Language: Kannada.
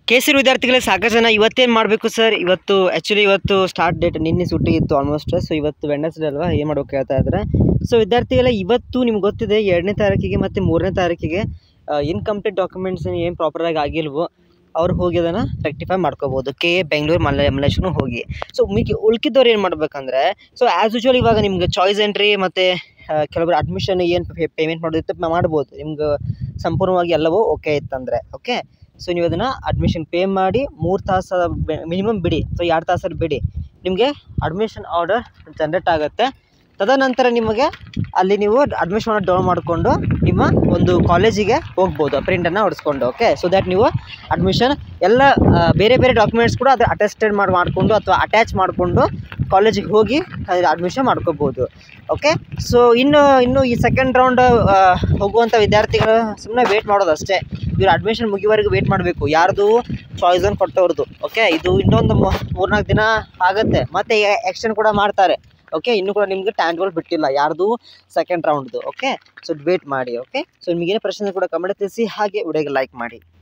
ಕೇಸರಿ ವಿದ್ಯಾರ್ಥಿಗಳೇ ಸಾಕಷ್ಟು ಜನ ಇವತ್ತೇನು ಮಾಡಬೇಕು ಸರ್ ಇವತ್ತು ಆ್ಯಕ್ಚುಲಿ ಇವತ್ತು ಸ್ಟಾರ್ಟ್ ಡೇಟ್ ನಿನ್ನೆ ಸುಟ್ಟಿ ಇತ್ತು ಆಲ್ಮೋಸ್ಟ್ ಸೊ ಇವತ್ತು ವೆಡ್ನೆಸ್ಡೇ ಅಲ್ವಾ ಏನು ಮಾಡ್ಬೇಕು ಹೇಳ್ತಾ ಇದ್ದಾರೆ ಸೊ ವಿದ್ಯಾರ್ಥಿಗಳೇ ಇವತ್ತು ನಿಮ್ಗೆ ಗೊತ್ತಿದೆ ಎರಡನೇ ತಾರೀಕಿಗೆ ಮತ್ತು ಮೂರನೇ ತಾರೀಕಿಗೆ ಇನ್ಕಂಪ್ಲೀಟ್ ಡಾಕ್ಯುಮೆಂಟ್ಸ್ ಏನು ಪ್ರಾಪರಾಗಿ ಆಗಿಲ್ವೋ ಅವ್ರು ಹೋಗಿ ಅದನ್ನು ರೆಕ್ಟಿಫೈ ಮಾಡ್ಕೋಬೋದು ಕೆ ಎ ಬೆಂಗಳೂರು ಮಲ್ಲ ಮಲ್ಲೇಶ್ವರನು ಹೋಗಿ ಸೊ ಮಿಕ್ಕಿ ಉಳ್ಕಿದ್ದವ್ರು ಏನು ಮಾಡ್ಬೇಕಂದ್ರೆ ಸೊ ಆ್ಯಸ್ ಯೂಶ್ವಲ್ ಇವಾಗ ನಿಮ್ಗೆ ಚಾಯ್ಸ್ ಎಂಟ್ರಿ ಮತ್ತು ಕೆಲವೊಬ್ರು ಅಡ್ಮಿಷನ್ ಏನು ಪೇಮೆಂಟ್ ಮಾಡೋದಿತ್ತು ಮಾಡ್ಬೋದು ನಿಮ್ಗೆ ಸಂಪೂರ್ಣವಾಗಿ ಎಲ್ಲವೂ ಓಕೆ ಇತ್ತಂದರೆ ಓಕೆ ಸೊ ನೀವು ಅದನ್ನು ಅಡ್ಮಿಷನ್ ಪೇ ಮಾಡಿ ಮೂರು ತಾಸು ಮಿನಿಮಮ್ ಬಿಡಿ ಸೊ ಎರಡು ತಾಸಲ್ಲಿ ಬಿಡಿ ನಿಮಗೆ ಅಡ್ಮಿಷನ್ ಆರ್ಡರ್ ಜನ್ರೇಟ್ ಆಗುತ್ತೆ ತದನಂತರ ನಿಮಗೆ ಅಲ್ಲಿ ನೀವು ಅಡ್ಮಿಷನ್ ಡೌನ್ ಮಾಡಿಕೊಂಡು ನಿಮ್ಮ ಒಂದು ಕಾಲೇಜಿಗೆ ಹೋಗ್ಬೋದು ಪ್ರಿಂಟನ್ನು ಹೊಡಿಸ್ಕೊಂಡು ಓಕೆ ಸೊ ದ್ಯಾಟ್ ನೀವು ಅಡ್ಮಿಷನ್ ಎಲ್ಲ ಆ, ಬೇರೆ ಬೇರೆ ಡಾಕ್ಯುಮೆಂಟ್ಸ್ ಕೂಡ ಅದು ಅಟೆಸ್ಟೆಡ್ ಮಾಡಿ ಮಾಡಿಕೊಂಡು ಅಥವಾ ಅಟ್ಯಾಚ್ ಮಾಡಿಕೊಂಡು ಕಾಲೇಜಿಗೆ ಹೋಗಿ ಅಡ್ಮಿಷನ್ ಮಾಡ್ಕೋಬೋದು ಓಕೆ ಸೊ ಇನ್ನು ಇನ್ನು ಈ ಸೆಕೆಂಡ್ ರೌಂಡ್ ಹೋಗುವಂಥ ವಿದ್ಯಾರ್ಥಿಗಳು ಸುಮ್ಮನೆ ವೇಟ್ ಮಾಡೋದು ಅಷ್ಟೇ ಇವ್ರು ಅಡ್ಮಿಷನ್ ಮುಗಿಯುವವರೆಗೂ ವೇಟ್ ಮಾಡಬೇಕು ಯಾರ್ದು ಚಾಯ್ಸನ್ ಕೊಟ್ಟವ್ರದ್ದು ಓಕೆ ಇದು ಇನ್ನೊಂದು ಮೂ- ಮೂರ್ನಾಲ್ಕು ದಿನ ಆಗುತ್ತೆ ಮತ್ತೆ ಎಕ್ಸ್ಟೆಂಡ್ ಕೂಡ ಮಾಡ್ತಾರೆ ಓಕೆ ಇನ್ನೂ ಕೂಡ ನಿಮ್ಗೆ ಟೈಮ್ಗಳು ಬಿಟ್ಟಿಲ್ಲ ಯಾರ್ದು ಸೆಕೆಂಡ್ ರೌಂಡ್ದು ಓಕೆ ಸೊ ವೇಟ್ ಮಾಡಿ ಓಕೆ ಸೊ ನಿಮಗೇನೇ ಪ್ರಶ್ನೆ ಕೂಡ ಕಮೆಂಟ್ ತಿಳಿಸಿ ಹಾಗೆ ವಿಡಿಯೋಗೆ ಲೈಕ್ ಮಾಡಿ